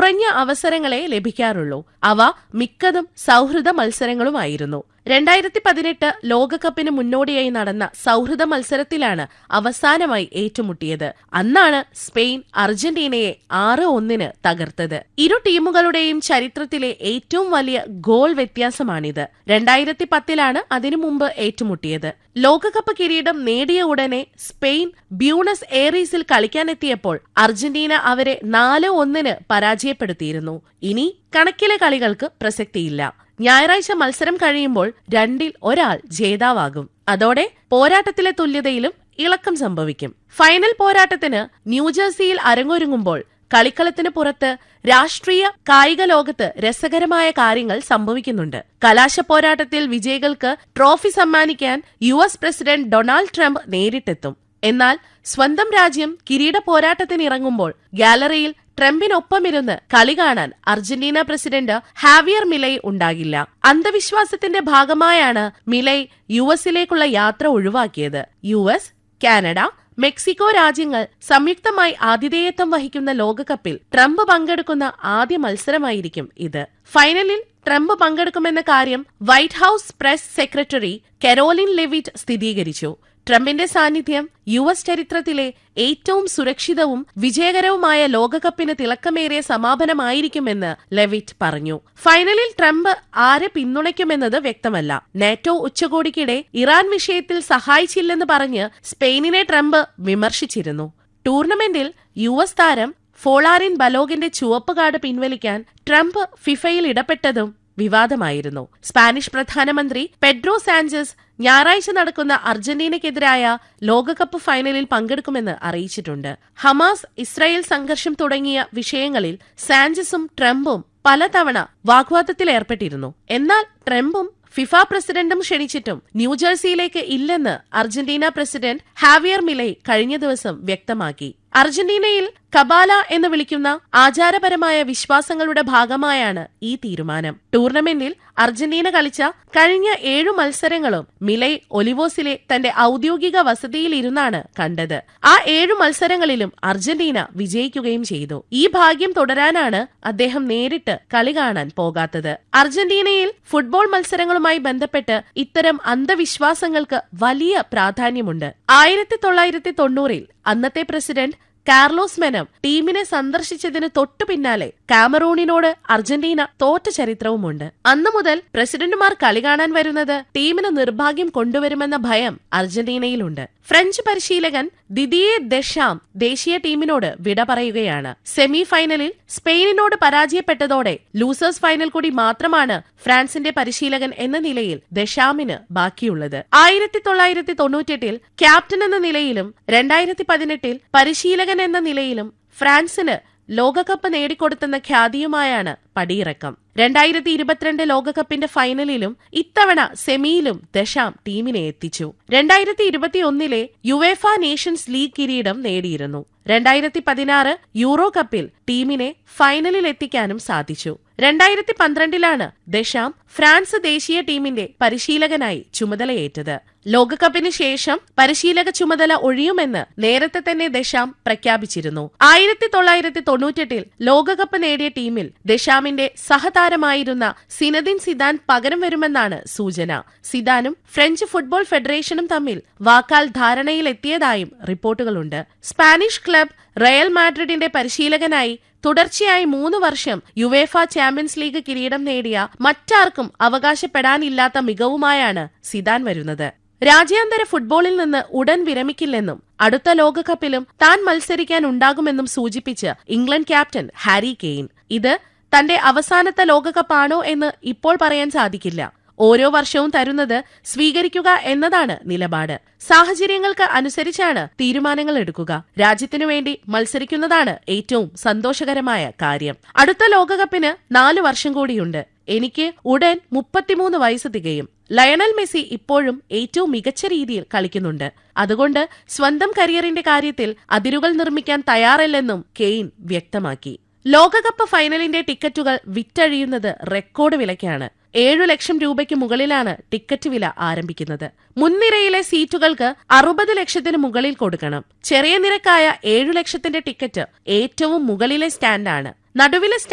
കുറഞ്ഞ അവസരങ്ങളെ ലഭിക്കാറുള്ളൂ അവ മിക്കതും സൗഹൃദ മത്സരങ്ങളുമായിരുന്നു രണ്ടായിരത്തി പതിനെട്ട് ലോകകപ്പിന് മുന്നോടിയായി നടന്ന സൗഹൃദ മത്സരത്തിലാണ് അവസാനമായി ഏറ്റുമുട്ടിയത് അന്നാണ് സ്പെയിൻ അർജന്റീനയെ ആറ് ഒന്നിന് തകർത്തത് ഇരു ടീമുകളുടെയും ചരിത്രത്തിലെ ഏറ്റവും വലിയ ഗോൾ വ്യത്യാസമാണിത് രണ്ടായിരത്തി പത്തിലാണ് അതിനു മുമ്പ് ഏറ്റുമുട്ടിയത് ലോകകപ്പ് കിരീടം നേടിയ ഉടനെ സ്പെയിൻ ബ്യൂണസ് എയറീസിൽ കളിക്കാനെത്തിയപ്പോൾ അർജന്റീന അവരെ നാല് ഒന്നിന് പരാജയപ്പെടുത്തിയിരുന്നു ഇനി കണക്കിലെ കളികൾക്ക് പ്രസക്തിയില്ല ഞായറാഴ്ച മത്സരം കഴിയുമ്പോൾ രണ്ടിൽ ഒരാൾ ജേതാവാകും അതോടെ പോരാട്ടത്തിലെ തുല്യതയിലും ഇളക്കം സംഭവിക്കും ഫൈനൽ പോരാട്ടത്തിന് ന്യൂജേഴ്സിയിൽ അരങ്ങൊരുങ്ങുമ്പോൾ കളിക്കളത്തിന് പുറത്ത് രാഷ്ട്രീയ കായിക ലോകത്ത് രസകരമായ കാര്യങ്ങൾ സംഭവിക്കുന്നുണ്ട് കലാശ പോരാട്ടത്തിൽ വിജയികൾക്ക് ട്രോഫി സമ്മാനിക്കാൻ U S president Donald Trump നേരിട്ടെത്തും എന്നാൽ സ്വന്തം രാജ്യം കിരീട പോരാട്ടത്തിനിറങ്ങുമ്പോൾ ഗാലറിയിൽ ട്രംപിനൊപ്പമിരുന്ന് കളി കാണാൻ അർജന്റീന പ്രസിഡന്റ് ഹാവിയർ മിലൈ ഉണ്ടാകില്ല അന്ധവിശ്വാസത്തിന്റെ ഭാഗമായാണ് മിലൈ യു എസിലേക്കുള്ള യാത്ര ഒഴിവാക്കിയത് യു എസ് കാനഡ മെക്സിക്കോ രാജ്യങ്ങൾ സംയുക്തമായി ആതിഥേയത്വം വഹിക്കുന്ന ലോകകപ്പിൽ ട്രംപ് പങ്കെടുക്കുന്ന ആദ്യ മത്സരമായിരിക്കും ഇത് ഫൈനലിൽ ട്രംപ് പങ്കെടുക്കുമെന്ന കാര്യം White House press secretary Karoline Leavitt സ്ഥിരീകരിച്ചു ട്രംപിന്റെ സാന്നിധ്യം യു എസ് ചരിത്രത്തിലെ ഏറ്റവും സുരക്ഷിതവും വിജയകരവുമായ ലോകകപ്പിന് തിളക്കമേറിയ സമാപനമായിരിക്കുമെന്ന് ലെവിറ്റ് പറഞ്ഞു ഫൈനലിൽ ട്രംപ് ആരെ പിന്തുണയ്ക്കുമെന്നത് വ്യക്തമല്ല നാറ്റോ ഉച്ചകോടിക്കിടെ ഇറാൻ വിഷയത്തിൽ സഹായിച്ചില്ലെന്ന് പറഞ്ഞ് സ്പെയിനിനെ ട്രംപ് വിമർശിച്ചിരുന്നു ടൂർണമെന്റിൽ യു എസ് താരം ഫോളാറിൻ ബലോഗിന്റെ ചുവപ്പ് കാർഡ് പിൻവലിക്കാൻ ട്രംപ് ഫിഫയിൽ ഇടപെട്ടതും വിവാദമായിരുന്നു സ്പാനിഷ് പ്രധാനമന്ത്രി പെഡ്രോ സാഞ്ചസ് ഞായറാഴ്ച നടക്കുന്ന അർജന്റീനയ്ക്കെതിരായ ലോകകപ്പ് ഫൈനലിൽ പങ്കെടുക്കുമെന്ന് അറിയിച്ചിട്ടുണ്ട് ഹമാസ് ഇസ്രായേൽ സംഘർഷം തുടങ്ങിയ വിഷയങ്ങളിൽ സാഞ്ചസും ട്രംപും പലതവണ വാഗ്വാദത്തിലേർപ്പെട്ടിരുന്നു എന്നാൽ ട്രംപും ഫിഫ പ്രസിഡന്റും ക്ഷണിച്ചിട്ടും ന്യൂജേഴ്സിയിലേക്ക് ഇല്ലെന്ന് അർജന്റീന പ്രസിഡന്റ് ഹാവിയർ മിലൈ കഴിഞ്ഞ ദിവസം വ്യക്തമാക്കി അർജന്റീനയിൽ കബാല എന്ന് വിളിക്കുന്ന ആചാരപരമായ വിശ്വാസങ്ങളുടെ ഭാഗമായാണ് ഈ തീരുമാനം ടൂർണമെന്റിൽ അർജന്റീന കളിച്ച കഴിഞ്ഞ ഏഴു മത്സരങ്ങളും മിലൈ ഒലിവോസിലെ തന്റെ ഔദ്യോഗിക വസതിയിൽ ഇരുന്നാണ് കണ്ടത് ആ ഏഴു മത്സരങ്ങളിലും അർജന്റീന വിജയിക്കുകയും ചെയ്തു ഈ ഭാഗ്യം തുടരാനാണ് അദ്ദേഹം നേരിട്ട് കളി കാണാൻ പോകാത്തത് അർജന്റീനയിൽ ഫുട്ബോൾ മത്സരങ്ങളുമായി ബന്ധപ്പെട്ട് ഇത്തരം അന്ധവിശ്വാസങ്ങൾക്ക് വലിയ പ്രാധാന്യമുണ്ട് ആയിരത്തി തൊള്ളായിരത്തി തൊണ്ണൂറിൽ അന്നത്തെ പ്രസിഡന്റ് കാർലോസ് മെനം ടീമിനെ സന്ദർശിച്ചതിന് തൊട്ടു പിന്നാലെ കാമറൂണിനോട് അർജന്റീന തോറ്റ ചരിത്രവുമുണ്ട് അന്നു മുതൽ പ്രസിഡന്റുമാർ കളി കാണാൻ വരുന്നത് ടീമിന് നിർഭാഗ്യം കൊണ്ടുവരുമെന്ന ഭയം അർജന്റീനയിലുണ്ട് ഫ്രഞ്ച് പരിശീലകൻ ദിദിയെ ദഷാം ദേശീയ ടീമിനോട് വിട പറയുകയാണ് സെമി ഫൈനലിൽ സ്പെയിനിനോട് പരാജയപ്പെട്ടതോടെ ലൂസേഴ്സ് ഫൈനൽ കൂടി മാത്രമാണ് ഫ്രാൻസിന്റെ പരിശീലകൻ എന്ന നിലയിൽ ദഷാമിന് ബാക്കിയുള്ളത് ആയിരത്തി തൊള്ളായിരത്തി തൊണ്ണൂറ്റെട്ടിൽ ക്യാപ്റ്റൻ എന്ന നിലയിലും രണ്ടായിരത്തി പതിനെട്ടിൽ പരിശീലകൻ എന്ന നിലയിലും ഫ്രാൻസിന് ലോകകപ്പ് നേടിക്കൊടുത്തെന്ന ഖ്യാതിയുമായാണ് പടിയിറക്കം രണ്ടായിരത്തി ഇരുപത്തിരണ്ട് ലോകകപ്പിന്റെ ഫൈനലിലും ഇത്തവണ സെമിയിലും ദശാം ടീമിനെ എത്തിച്ചു രണ്ടായിരത്തി ഇരുപത്തിയൊന്നിലെ യുവേഫ നേഷൻസ് ലീഗ് കിരീടം നേടിയിരുന്നു രണ്ടായിരത്തി പതിനാറ് യൂറോ കപ്പിൽ ടീമിനെ ഫൈനലിൽ എത്തിക്കാനും സാധിച്ചു രണ്ടായിരത്തി പന്ത്രണ്ടിലാണ് ദശാം ഫ്രാൻസ് ദേശീയ ടീമിന്റെ പരിശീലകനായി ചുമതലയേറ്റത് ലോകകപ്പിന് ശേഷം പരിശീലക ചുമതല ഒഴിയുമെന്ന് നേരത്തെ തന്നെ ദശാം പ്രഖ്യാപിച്ചിരുന്നു ആയിരത്തി തൊള്ളായിരത്തി തൊണ്ണൂറ്റെട്ടിൽ ലോകകപ്പ് നേടിയ ടീമിൽ ദശാമിന്റെ സഹതാരമായിരുന്ന സിനദിൻ സിദാൻ പകരം വരുമെന്നാണ് സൂചന സിദാനും ഫ്രഞ്ച് ഫുട്ബോൾ ഫെഡറേഷനും തമ്മിൽ വാക്കാൽ ധാരണയിലെത്തിയതായും റിപ്പോർട്ടുകളുണ്ട് സ്പാനിഷ് ക്ലബ് റയൽ മാഡ്രിഡിന്റെ പരിശീലകനായി തുടർച്ചയായി മൂന്ന് വർഷം യുവേഫ ചാമ്പ്യൻസ് ലീഗ് കിരീടം നേടിയ മറ്റാർക്കും അവകാശപ്പെടാനില്ലാത്ത മികവുമായാണ് സിദാൻ വരുന്നത് രാജ്യാന്തര ഫുട്ബോളിൽ നിന്ന് ഉടൻ വിരമിക്കില്ലെന്നും അടുത്ത ലോകകപ്പിലും താൻ മത്സരിക്കാൻ ഉണ്ടാകുമെന്നും സൂചിപ്പിച്ച് ഇംഗ്ലണ്ട് ക്യാപ്റ്റൻ ഹാരി കെയ്ൻ ഇത് തന്റെ അവസാനത്തെ ലോകകപ്പാണോ എന്ന് ഇപ്പോൾ പറയാൻ സാധിക്കില്ല ഓരോ വർഷവും തരുന്നത് സ്വീകരിക്കുക എന്നതാണ് നിലപാട് സാഹചര്യങ്ങൾക്ക് അനുസരിച്ചാണ് തീരുമാനങ്ങൾ എടുക്കുക രാജ്യത്തിനു വേണ്ടി മത്സരിക്കുന്നതാണ് ഏറ്റവും സന്തോഷകരമായ കാര്യം അടുത്ത ലോകകപ്പിന് നാലു വർഷം കൂടിയുണ്ട് എനിക്ക് ഉടൻ മുപ്പത്തിമൂന്ന് വയസ്സ് തികയും ലയണൽ മെസ്സി ഇപ്പോഴും ഏറ്റവും മികച്ച രീതിയിൽ കളിക്കുന്നുണ്ട് അതുകൊണ്ട് സ്വന്തം കരിയറിന്റെ കാര്യത്തിൽ അതിരുകൾ നിർമ്മിക്കാൻ തയ്യാറല്ലെന്നും കെയ്ൻ വ്യക്തമാക്കി ലോകകപ്പ് ഫൈനലിന്റെ ടിക്കറ്റുകൾ വിറ്റഴിയുന്നത് റെക്കോർഡ് വിലയ്ക്കാണ് ഏഴു ലക്ഷം രൂപയ്ക്ക് മുകളിലാണ് ടിക്കറ്റ് വില ആരംഭിക്കുന്നത് മുൻനിരയിലെ സീറ്റുകൾക്ക് അറുപത് ലക്ഷത്തിന് മുകളിൽ കൊടുക്കണം ചെറിയ നിരക്കായ ഏഴു ലക്ഷത്തിന്റെ ടിക്കറ്റ് ഏറ്റവും മുകളിലെ സ്റ്റാൻഡാണ് നടുവിലെ